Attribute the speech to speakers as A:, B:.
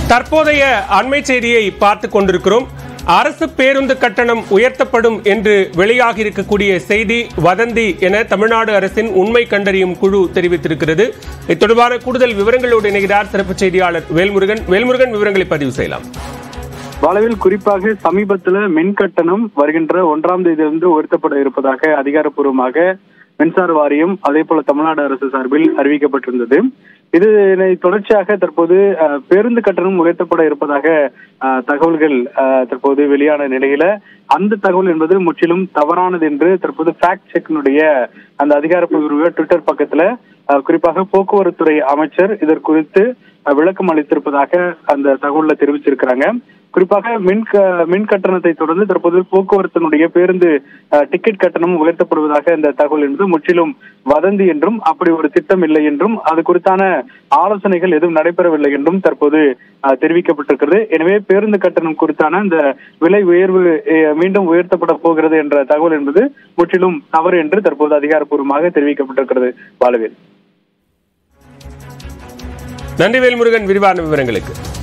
A: தற்போதைய அண்மை செய்தியை பார்த்து கொண்டிருக்கிறோம் அரசு பேருந்து கட்டணம் உயர்த்தப்படும் என்று வெளியாகி இருக்கக்கூடிய செய்தி வதந்தி என தமிழ்நாடு அரசின் உண்மை கண்டறியும் குழு தெரிவித்திருக்கிறது இது தொடர்பான கூடுதல் விவரங்களோடு இணைகிறார் சிறப்பு செய்தியாளர் வேல்முருகன் வேல்முருகன் விவரங்களை பதிவு செய்யலாம்
B: வளவில் குறிப்பாக சமீபத்துல மின் கட்டணம் வருகின்ற ஒன்றாம் தேதியிலிருந்து உயர்த்தப்பட இருப்பதாக அதிகாரப்பூர்வமாக மின்சார வாரியம் அதே போல தமிழ்நாடு அரசு சார்பில் அறிவிக்கப்பட்டிருந்தது இதனை தொடர்ச்சியாக தற்போது அஹ், பேருந்து கட்டணம் உயர்த்தப்பட இருப்பதாக அஹ், தகவல்கள் அஹ், தற்போது வெளியான நிலையில அந்த தகவல் என்பது முற்றிலும் தவறானது என்று தற்போது ஃபேக்ட் செக்னுடைய அந்த அதிகாரப்பூர்வ ட்விட்டர் பக்கத்துல அஹ், குறிப்பாக போக்குவரத்துறை அமைச்சர் இதற்குறித்து அஹ், விளக்கம் அளித்திருப்பதாக அந்த தகவல்ல தெரிவிச்சிருக்கிறாங்க குறிப்பாக மின் க- மின் கட்டணத்தை தொடர்ந்து தற்போது போக்குவரத்தினுடைய பேருந்து அஹ், டிக்கெட் கட்டணம் உயர்த்தப்படுவதாக இந்த தகவல் என்பது முற்றிலும் வதந்தி என்றும் அப்படி ஒரு திட்டம் இல்லை என்றும் அது குறித்தான ஆலோசனைகள் எதுவும் நடைபெறவில்லை என்றும் தற்போது அஹ், தெரிவிக்கப்பட்டிருக்கிறது எனவே பேருந்து கட்டணம் குறித்தான இந்த விலை உயர்வு அஹ், மீண்டும் உயர்த்தப்பட போகிறது என்ற தகவல் என்பது முற்றிலும் தவறு என்று தற்போது அதிகாரப்பூர்வமாக தெரிவிக்கப்பட்டிருக்கிறது பாலவேல்
A: நன்றி வேல்முருகன் விரிவான விவரங்களுக்கு